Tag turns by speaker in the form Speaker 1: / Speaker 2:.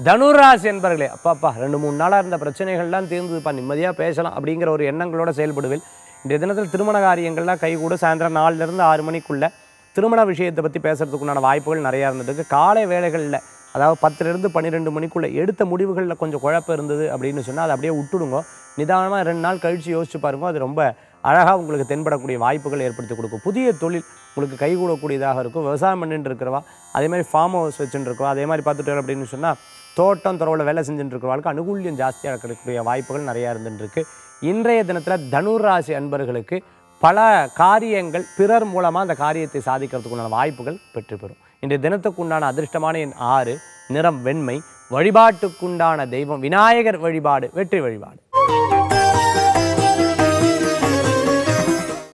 Speaker 1: தனுராசி என்பர்களே அப்பாப்பா ரெண்டு மூணு நாளாக இருந்த பிரச்சனைகள்லாம் தீர்ந்ததுப்பா நிம்மதியாக பேசலாம் அப்படிங்கிற ஒரு எண்ணங்களோட செயல்படுவேன் இன்றைய தினத்தில் திருமண காரியங்கள்லாம் கைகூட சாயந்தரம் நாலுலேருந்து ஆறு மணிக்குள்ள திருமண விஷயத்தை பற்றி பேசுறதுக்குண்டான வாய்ப்புகள் நிறையா இருந்ததுக்கு காலை வேளைகளில் அதாவது பத்துலேருந்து பன்னிரெண்டு மணிக்குள்ளே எடுத்த முடிவுகளில் கொஞ்சம் குழப்பம் இருந்தது அப்படின்னு சொன்னால் அதை அப்படியே விட்டுடுங்க நிதானமாக ரெண்டு நாள் கழித்து யோசிச்சு பாருங்க அது ரொம்ப அழகாக உங்களுக்கு தென்படக்கூடிய வாய்ப்புகள் ஏற்படுத்தி கொடுக்கும் புதிய தொழில் உங்களுக்கு கைகூடக்கூடியதாக இருக்கும் விவசாயம் பண்ணிட்டு இருக்கிறவா அதே மாதிரி ஃபார்ம் ஹவுஸ் வச்சுட்டு இருக்கிறவா அதே மாதிரி பார்த்துட்டு அப்படின்னு சொன்னால் தோட்டம் துறவில் வேலை செஞ்சுட்டு இருக்கிறவங்களுக்கு அனுகூல்யம் ஜாஸ்தியாக இருக்கக்கூடிய வாய்ப்புகள் நிறையா இருந்துட்டு இருக்கு இன்றைய தினத்தில் தனுராசி அன்பர்களுக்கு பல காரியங்கள் பிறர் மூலமாக அந்த காரியத்தை சாதிக்கிறதுக்குண்டான வாய்ப்புகள் பெற்று பெறும் இன்றைய தினத்துக்குண்டான அதிர்ஷ்டமான எண் ஆறு நிறம் வெண்மை வழிபாட்டுக்குண்டான தெய்வம் விநாயகர் வழிபாடு வெற்றி வழிபாடு